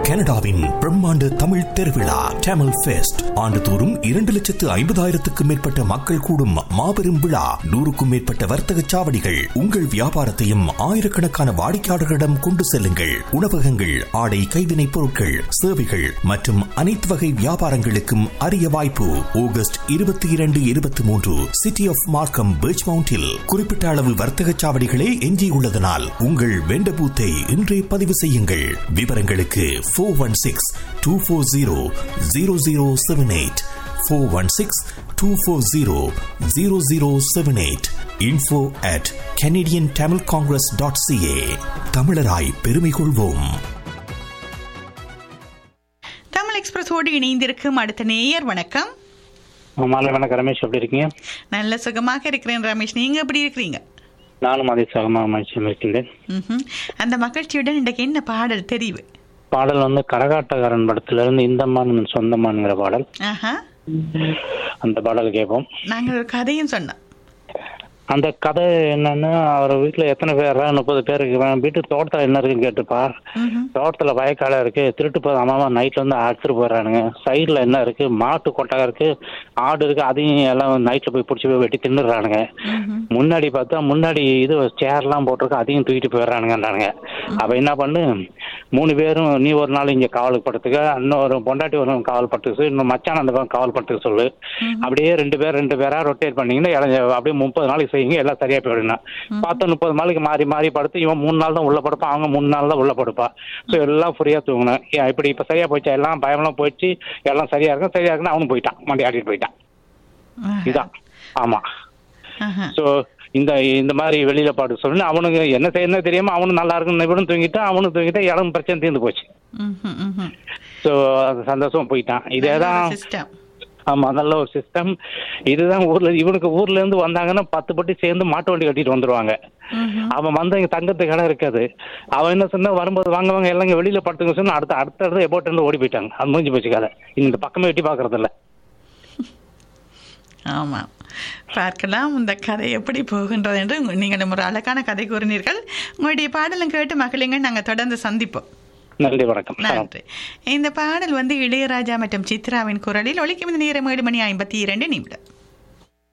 கனடாவின் பிரம்மாண்ட தமிழ் திருவிழா டேமல் ஃபெஸ்ட் ஆண்டுதோறும் இரண்டு லட்சத்து ஐம்பதாயிரத்துக்கும் மேற்பட்ட மக்கள் கூடும் மாபெரும் விழா நூறுக்கும் மேற்பட்ட வர்த்தக சாவடிகள் உங்கள் வியாபாரத்தையும் ஆயிரக்கணக்கான வாடிக்கையாளர்களிடம் கொண்டு செல்லுங்கள் உணவகங்கள் ஆடை கைவினைப் பொருட்கள் சேவைகள் மற்றும் அனைத்து வகை வியாபாரங்களுக்கும் அரிய வாய்ப்பு ஆகஸ்ட் இருபத்தி இரண்டு இருபத்தி மூன்று சிட்டி ஆஃப் மார்க்கம் பீச் மவுண்டில் குறிப்பிட்ட அளவு வர்த்தக சாவடிகளே எஞ்சியுள்ளதனால் உங்கள் வெண்ட பூத்தை இன்றே பதிவு செய்யுங்கள் விவரங்களுக்கு four one six two four zero zero zero seven eight four one six two four zero zero zero seven eight info at Canadian Tamil congress dot CA தமிழராய் பெருமை கொள்வோம் தமிழ் எக்ஸ்பிரஸோடு இணைந்திருக்கும் அடுத்த நேயர் வணக்கம் மாலை வணக்கம் ரமேஷ் எப்படி இருக்கீங்க நல்ல சுகமாக இருக்கிறேன் ரமேஷ் நீங்க எப்படி இருக்கிறீங்க நானும் அதே சகமாக மகிழ்ச்சியாக இருக்கின்றேன் ம்ஹும். அந்த மகிழ்ச்சியுடன் இன்றைக்கு என்ன பாடல் தெரிவு பாடல் வந்து கரகாட்டக்காரன் படத்துல இருந்து இந்தம்மான் சொந்தமான்ங்கிற பாடல் ஆஹா அந்த பாடல் கேட்போம் நாங்கள் ஒரு கதையும் சொன்னோம் அந்த கதை என்னன்னா அவர் வீட்டுல எத்தனை பேரா முப்பது பேர் இருக்கிறான் வீட்டு தோட்டத்துல என்ன இருக்குன்னு கேட்டுப்பா ம்ஹும். தோட்டத்துல வயக்கால இருக்கு திருட்டு போய் அம்மாவா நைட்ல வந்து அடிச்சுட்டு போயிடுறானுங்க சைடுல என்ன இருக்கு மாட்டு கொட்டகை இருக்கு ஆடு இருக்கு அதையும் எல்லாம் நைட்ல போய் பிடிச்சி போய் வெட்டி தின்னுடுறானுங்க ம்ஹும். முன்னாடி பார்த்தா முன்னாடி இது சேர்லாம் போட்டிருக்கு அதையும் தூக்கிட்டு போயிடுறானுங்கன்றானுங்க அப்ப என்ன பண்ணு மூணு பேரும் நீ ஒரு நாள் இங்க காவலுக்கு படுத்துக்க இன்னொரு பொண்டாட்டி ஒரு நாள் காவல் படுத்துக்க இன்னும் மச்சான் அந்த பக்கம் காவல் படுத்துக்க சொல்லு அப்படியே ரெண்டு பேர் ரெண்டு பேரா ரொட்டேட் பண்ணீங்கன்னா இளஞ்ச அப்படியே முப்பது நாளைக்கு செய்யுங்க எல்லாம் சரியா போயிடுங்க பார்த்தா முப்பது நாளைக்கு மாறி மாறி படுத்து இவன் மூணு நாள் தான் உள்ள படுப்பான் அவங்க மூணு நாள் தான் உள்ள படுப்பா ஸோ எல்லாம் ஃப்ரீயா தூங்கணும் ஏன் இப்படி இப்ப சரியா போச்சா எல்லாம் பயமெல்லாம் போயிடுச்சு எல்லாம் சரியா இருக்கும் சரியா இருக்குன்னு அவனும் போயிட்டான் மண்டி ஆடிட்டு போயிட்டான் ஆஹா. இதான் ஆமா ஆஹா. ஸோ இந்த இந்த மாதிரி வெளியில பாட்டு சொல்லி அவனுக்கு என்ன செய்யணும் தெரியாம அவனும் நல்லா இருக்குன்னு இவனும் தூங்கிட்டான் அவனும் தூங்கிட்டான் இடம் பிரச்சனை தீர்ந்து போச்சு ம்ஹும், ம்ஹும். ஸோ அது சந்தோஷமா போயிட்டான் இதே தான் நல்ல system. ஆமா நல்ல ஒரு சிஸ்டம் இதுதான் ஊர்ல இவனுக்கு ஊர்ல இருந்து வந்தாங்கன்னா பத்து பட்டி சேர்ந்து மாட்டு வண்டி கட்டிட்டு வந்துருவாங்க ம்ஹும். அவன் வந்து இங்க தங்கத்துக்கு இடம் இருக்காது அவன் என்ன சொன்னா வரும்போது வாங்க வாங்க எல்லாம் இங்க வெளியில படுத்துங்க சொன்னா அடுத்த அடுத்த இடத்துல எப்போட்டு இருந்து ஓடி போயிட்டாங்க அது முடிஞ்சு போச்சு கதை இந்த பக்கமே வெட்டி பாக்குறது இல்ல ஆமாம் பார்க்கலாம் இந்த கதை எப்படி போகின்றது என்று உங்க- நீங்கள் ஒரு அழகான கதை கூறினீர்கள் உங்களுடைய பாடலும் கேட்டு மகளிங்க நாங்கள் தொடர்ந்து சந்திப்போம் நன்றி வணக்கம் நன்றி இந்த பாடல் வந்து இளையராஜா மற்றும் சித்ராவின் குரலில் ஒலிக்கும் இந்த நேரம் ஏழு மணி ஐம்பத்தி இரண்டு நிமிடம்